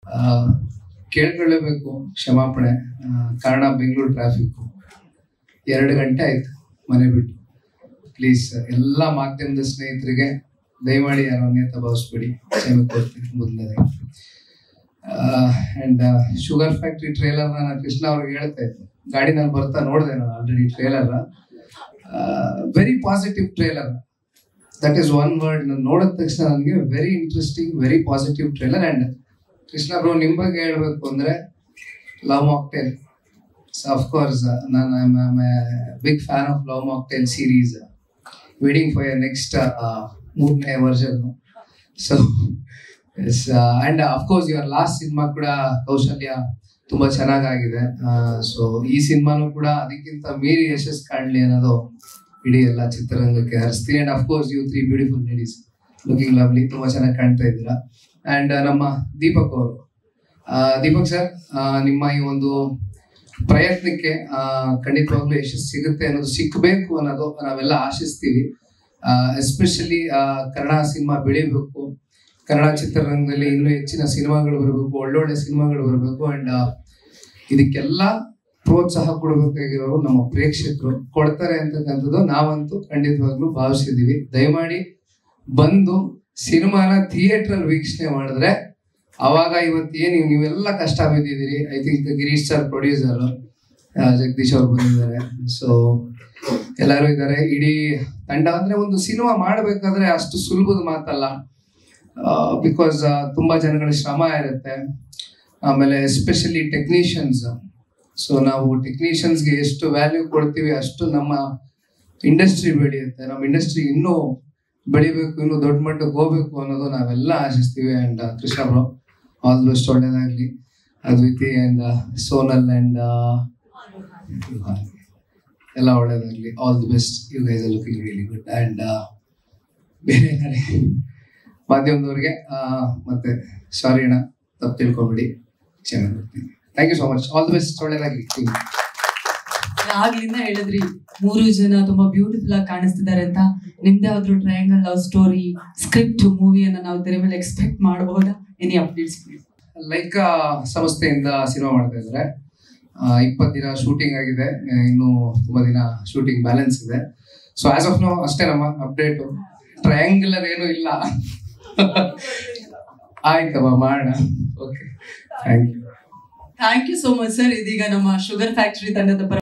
ಆ, ಕೇಳ್ಕೊಳ್ಳೇಬೇಕು ಕ್ಷಮಾಪಣೆ ಆ, ಕಾರಣ ಬೆಂಗಳೂರು ಟ್ರಾಫಿಕ್ಕು ಎರಡು ಗಂಟೆ ಆಯ್ತು ಮನೆ ಬಿಟ್ಟು ಪ್ಲೀಸ್ ಎಲ್ಲ ಮಾಧ್ಯಮದ ಸ್ನೇಹಿತರಿಗೆ ದಯಮಾಡಿ ಯಾರು ಅನ್ಯತಾ ಭಾವಿಸ್ಬೇಡಿ ಕ್ಷಮೆ ಕೋರ್ತೀನಿ ಮೊದಲನೇದಾಗಿ ಆ್ಯಂಡ್ ಶುಗರ್ ಫ್ಯಾಕ್ಟ್ರಿ ಟ್ರೇಲರ್ ನಾನು ಕೃಷ್ಣ ಅವ್ರಿಗೆ ಹೇಳ್ತಾ ಇದ್ದೆ ಗಾಡಿನಲ್ಲಿ ಬರ್ತಾ ನೋಡಿದೆ ನಾನು already trailer very positive trailer that is one word ನಾನು ನೋಡಿದ ತಕ್ಷಣ ನನಗೆ very interesting very positive trailer and Krishna bro ನಿಮ್ಮ ಬಗ್ಗೆ ಹೇಳ್ಬೇಕು ಅಂದರೆ ಲವ್ ಮಾಕ್ಟೇಲ್ ಸೊ ಅಫ್ಕೋರ್ಸ್ ನಾನು big fan of love mocktail series waiting for your next ಮೂರನೇ version so yes and of course your last cinema ಕೂಡ ಕೌಶಲ್ಯ ತುಂಬ ಚೆನ್ನಾಗಾಗಿದೆ ಸೊ ಈ ಸಿನಿಮಾನು ಕೂಡ ಅದಕ್ಕಿಂತ ಮೀರಿ ಯಶಸ್ಸು ಕಾಣಲಿ ಅನ್ನೋದು ಇಡೀ ಎಲ್ಲ ಚಿತ್ರರಂಗಕ್ಕೆ ಹರಿಸ್ತೀನಿ and of course you three beautiful ladies looking lovely ತುಂಬ ಚೆನ್ನಾಗಿ ಕಾಣ್ತಾ ಇದ್ದೀರಾ ಆ್ಯಂಡ್ ನಮ್ಮ ದೀಪಕ್ ಅವರು ದೀಪಕ್ ಸರ್ ನಿಮ್ಮ ಈ ಒಂದು ಪ್ರಯತ್ನಕ್ಕೆ ಆ, ಖಂಡಿತವಾಗ್ಲೂ ಯಶಸ್ಸು ಸಿಗುತ್ತೆ ಅನ್ನೋದು ಸಿಕ್ಕಬೇಕು ಅನ್ನೋದು ನಾವೆಲ್ಲ ಆಶಿಸ್ತೀವಿ ಎಸ್ಪೆಷಲಿ ಕನ್ನಡ ಸಿನಿಮಾ ಬೆಳಿಬೇಕು ಕನ್ನಡ ಚಿತ್ರರಂಗದಲ್ಲಿ ಇನ್ನೂ ಹೆಚ್ಚಿನ ಸಿನಿಮಾಗಳು ಬರಬೇಕು ಒಳ್ಳೊಳ್ಳೆ ಸಿನಿಮಾಗಳು ಬರಬೇಕು ಅಂಡ್ ಇದಕ್ಕೆಲ್ಲ ಪ್ರೋತ್ಸಾಹ ಕೊಡಬೇಕಾಗಿರೋರು ನಮ್ಮ ಪ್ರೇಕ್ಷಕರು ಕೊಡ್ತಾರೆ ಅಂತಕ್ಕಂಥದ್ದು ನಾವಂತೂ ಖಂಡಿತವಾಗ್ಲೂ ಭಾವಿಸಿದೀವಿ ದಯಮಾಡಿ ಬಂದು ಸಿನಿಮಾನ ಥಿಯೇಟರ್ ವೀಕ್ಷಣೆ ಮಾಡಿದ್ರೆ ಅವಾಗ ಇವತ್ತು ಏನು ನೀವೆಲ್ಲ ಕಷ್ಟ ಬಿದ್ದಿದ್ದೀರಿ I think Girish sir producer Jagadish ಅವ್ರು ಬಂದಿದ್ದಾರೆ ಸೊ ಎಲ್ಲರೂ ಇದ್ದಾರೆ ಇಡೀ ತಂಡ ಅಂದ್ರೆ ಒಂದು ಸಿನಿಮಾ ಮಾಡಬೇಕಾದ್ರೆ ಅಷ್ಟು ಸುಲಭದ ಮಾತಲ್ಲ ಬಿಕಾಸ್ ತುಂಬಾ ಜನಗಳ ಶ್ರಮ ಇರುತ್ತೆ ಆಮೇಲೆ ಎಸ್ಪೆಷಲಿ ಟೆಕ್ನಿಷಿಯನ್ಸ್ ಸೊ ನಾವು ಟೆಕ್ನಿಷಿಯನ್ಸ್ಗೆ ಎಷ್ಟು ವ್ಯಾಲ್ಯೂ ಕೊಡ್ತೀವಿ ಅಷ್ಟು ನಮ್ಮ ಇಂಡಸ್ಟ್ರಿ ಬೆಳೆಯುತ್ತೆ ನಮ್ಮ ಇಂಡಸ್ಟ್ರಿ ಇನ್ನೂ ಬೆಳಿಬೇಕು ಇನ್ನೂ ದೊಡ್ಡ ಮಟ್ಟಕ್ಕೆ ಹೋಗ್ಬೇಕು ಅನ್ನೋದು ನಾವೆಲ್ಲ ಆಶಿಸ್ತೀವಿ and Krishna bro all the best ಒಳ್ಳೇದಾಗ್ಲಿ ಅದ್ವಿತಿ ಅಂಡ್ ಸೋನಲ್ ಅಂಡ್ ಎಲ್ಲ ಒಳ್ಳೇದಾಗ್ಲಿ all the best you guys are looking really good and ಬೇರೆ ಏನಾರೆ ಮಾಧ್ಯಮದವ್ರಿಗೆ ಆ, ಮತ್ತೆ ಸಾರಿ ಅಣ್ಣ ತಪ್ಪು ತಿಳ್ಕೊಬೇಡಿ ಕ್ಷಮೆ ಕೊಡ್ತೀನಿ thank you so much all the best ಒಳ್ಳೇದಾಗ್ಲಿ ಆಗ್ಲಿಂದ ಹೇಳಿದ್ರಿ ಮೂರು ಜನ ತುಂಬಾ ಬ್ಯೂಟಿಫುಲ್ ಆಗಿ ಕಾಣಿಸ್ತಿದ್ದಾರೆ ಅಂತ ನಿಮ್ದೇ ಆದ್ರೂ ಟ್ರಯಾಂಗಲ್ ಲವ್ ಸ್ಟೋರಿ ಸ್ಕ್ರಿಪ್ಟ್ ಮೂವಿಯನ್ನ ನಾವು ತೆರೆ ಮೇಲೆ ಎಕ್ಸ್ಪೆಕ್ಟ್ ಮಾಡಬಹುದಾ ಎನಿ ಅಪ್ಡೇಟ್ಸ್ ಪ್ಲೀಸ್ ಲೈಕ್ ಸಂಸ್ಥೆಯಿಂದ ಸಿನಿಮಾ ಮಾಡ್ತಾ ಇದ್ದಾರೆ ಇಪ್ಪತ್ತು ದಿನ ಶೂಟಿಂಗ್ ಆಗಿದೆ ಆ, ಇನ್ನು ತುಂಬಾ ದಿನ ಶೂಟಿಂಗ್ ಬ್ಯಾಲೆನ್ಸ್ ಇದೆ ಸೊ ಆಸ್ ಆಫ್ ನೋ ಅಷ್ಟೇ ನಮ್ಮ ಅಪ್ಡೇಟ್ ಟ್ರಯಾಂಗುಲರ್ ಏನು ಇಲ್ಲ ಆಯ್ತಮ್ಮ ಮಾಡೋಣ okay thank you thank you so much sir ಇದೀಗ ನಮ್ಮ ಶುಗರ್ ಫ್ಯಾಕ್ಟರಿ ತಂಡದ ಪರ